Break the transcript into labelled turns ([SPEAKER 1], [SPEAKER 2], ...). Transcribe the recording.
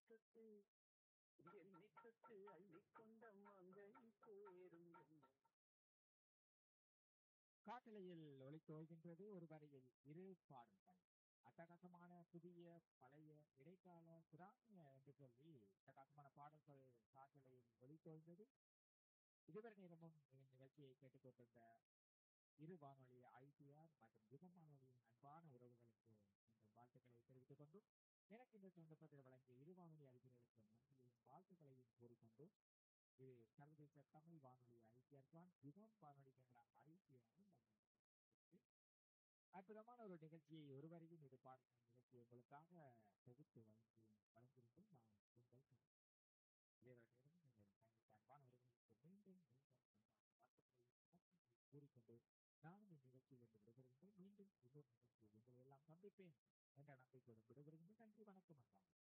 [SPEAKER 1] தொட்டு என்னை தொட்டு அள்ளிக்கொண்ட மங்கை சேரும் என்னை
[SPEAKER 2] காட்டலையில் ஒலித்து வருகின்றது ஒரு வரியில் இரு பாடல்கள் அட்டகாசமான புதிய பழைய இடைக்கால புராணிய என்று சொல்லி அட்டகாசமான பாடல்கள் காட்டலையில் ஒலித்து வந்தது இதுவரை நேரமும் இந்த நிகழ்ச்சியை கேட்டுக்கொண்டிருந்த இரு வானொலி ஐடிஆர் மற்றும் யுகம் வானொலியின் அன்பான உறவுகளுக்கு இந்த வாழ்த்துக்களை தெரிவித்துக் கொண்டும் எனக்கு இந்த சந்தர்ப்பத்தில் வழங்கிய இரு வானொலி அறிஞர்களுக்கு நன்றியையும் வாழ்த்துக்களையும் கூறிக்கொண்டு இது சர்வதேச தமிழ் வானொலி ஐடிஆர் தான் யுகம் வானொலி கனடா ஐடிஆரும் அற்புதமான ஒரு நிகழ்ச்சியை ஒருவரையும் இது பாடல் நிகழ்ச்சி உங்களுக்காக தொகுத்து வழங்கி வழங்கியிருக்கும் நான் உங்கள் கணவன். இதேவரை நேரம் நீங்கள் தங்களுக்கு அன்பான உறவுகளுக்கு மீண்டும் மீண்டும் வாழ்த்துக்களை கூறிக்கொண்டு நானும் இந்நிகழ்ச்சியில் இருந்து விடுபடுகின்றேன் மீண்டும் இன்னொரு நிகழ்ச்சியில் உங்களை எல்லாம் சந்திப்பேன் என்ற நம்பிக்கையோடு விடுபடுகின்றேன் நன்றி வணக்கம் அன்பான